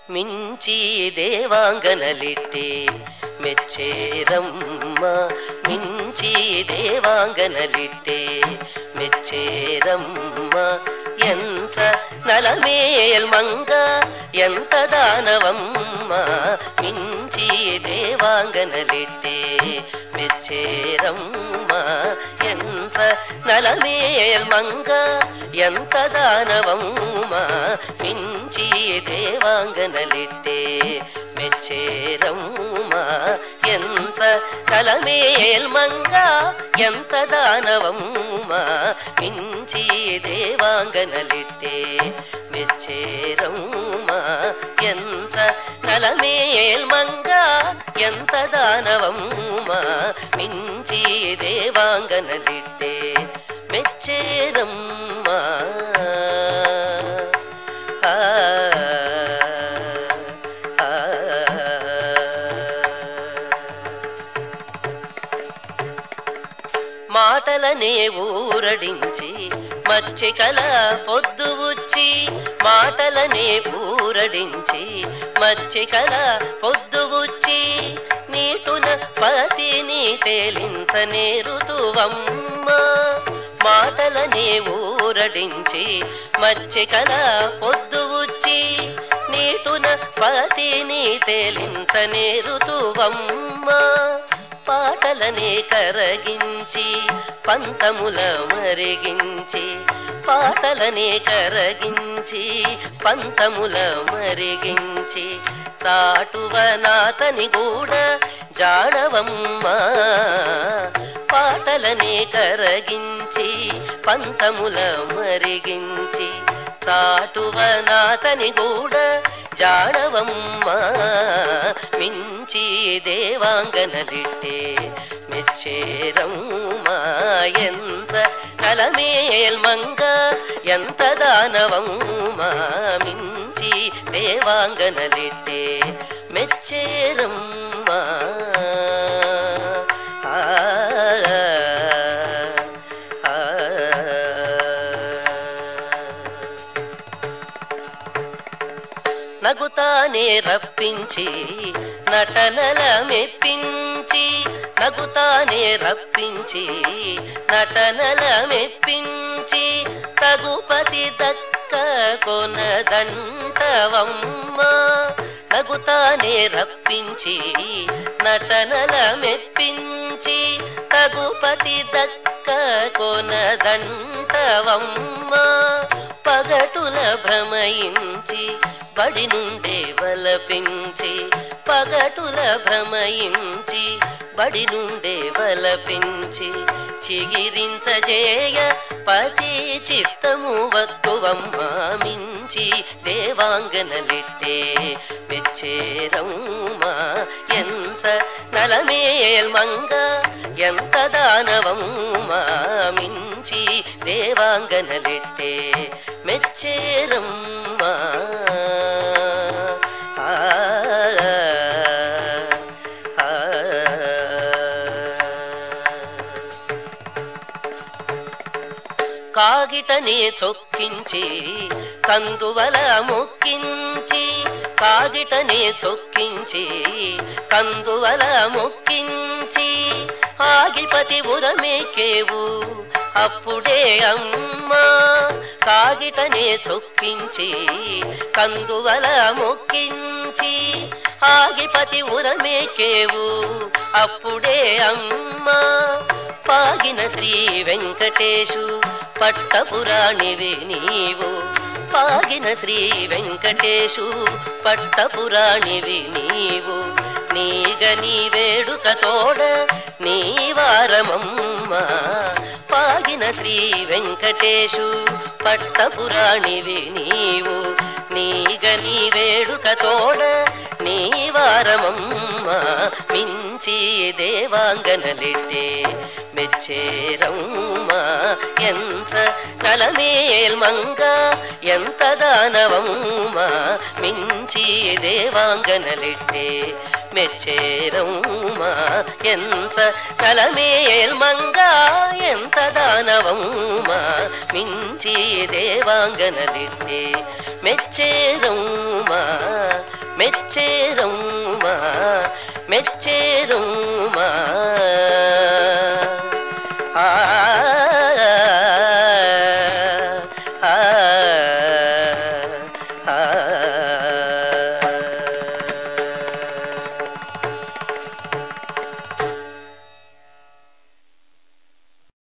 మించి దేవాంగనలిట్టే మెచ్చేరమ్మ మించి దేవాంగనలిట్టే మెచ్చేరమ్మ ఎంత నలమేల్ మంగ ఎంత దానవమ్మ మించి దేవాంగనలిట్టే మెచ్చేరమ్మ ఎంత నలమేల్ మంగ ఎంత దానవమ్మ మించి దేవాంగనలిట్టే మెచ్చేరమ్మ ఎంత నలమేల్ మంగ ఎంత దానవమ్మ మించి దేవాంగనలిట్టే మెచ్చేరమ్మ ఎంత నలమేల్ మంగ ఎంత దానవమ్మ మించి దేవాంగనలిట్టే మెచ్చేరమ్మ ఆ, ఆ, మాటలనే ఊరడించి మచ్చికల పొద్దు వచ్చి మాటలనే ఊరడించి మచ్చికల పొద్దు వచ్చి నీటున పతిని తేలించనే ఋతువమ్మ మాటలనే ఊరడించి మచ్చికల పొద్దు వచ్చి నీటున పతిని తేలించనే ఋతువమ్మ పాటలనే కరగించి పంతముల మరిగించి పాటలనే కరగించి పంతముల మరిగించి చాటువ నాతని కూడా జాడవమ్మ పాటలనే కరగించి పంతముల మరిగించి చాటువ నాతని కూడా జాడవమ్మ మించి దేవాంగనలిట్టే మెచ్చేరమ్మ ఎంత నలమేల్ మంగ ఎంత దానవమ్మ మించి దేవాంగనలిట్టే మెచ్చేరమ్మ ఆ, ఆ, ఆ. నగుతానే రప్పించి నటనల మెప్పించి నగుతానే రప్పించి నటనల మెప్పించి తగుపతి దక్క కొనదంటవమ్మ నగుతానే రప్పించి నటనల మెప్పించి తగుపతి దక్క కొనదంటవమ్మ పగటుల భ్రమయించి బడి నుండే వలపించి పగటుల భ్రమయించి బడి నుండే వలపించి చిగిరించజేయ పతి చిత్తము వత్తువమ్మ మించి దేవాంగనలిట్టే మెచ్చేరమ్మ ఎంత నలమేల్ మంగ ఎంత దానవమ్మ మించి దేవాంగనలిట్టే మెచ్చేరమ్మ ఆ, ఆ, కాగిటనే చొక్కించి కందువల మొక్కించి కాగిటనే చొక్కించి కందువల మొక్కించి ఆగిపతి ఉరమేకేవు అప్పుడే అమ్మ కాగిటనే చొక్కించి కందువల మొక్కించి ఆగిపతి ఉరమేకేవు అప్పుడే అమ్మ పాగిన శ్రీ వెంకటేశు పట్టపురాణివి నీవు పాగిన శ్రీ వెంకటేశు పట్టపురాణివి నీవు నీగ నీ వేడుక తోడ నీ వారమమ్మ పాగిన శ్రీ వెంకటేశు పట్టపురాణివి నీవు నీగ నీ వేడుక తోడ నీ వారమమ్మ మించి దేవాంగనలిట్టే మెచ్చేరమ్మ ఎంత నలమేల్ మంగ ఎంత దానవమ్మ మించి దేవాంగనలిట్టే మెచ్చేరమ్మ ఎంత నలమేల్ మంగ ఎంత దానవమ్మ మించి దేవాంగనలిట్టే మెచ్చేరమ్మ మెచ్చేరమ్మా మెచ్చేరమ్మా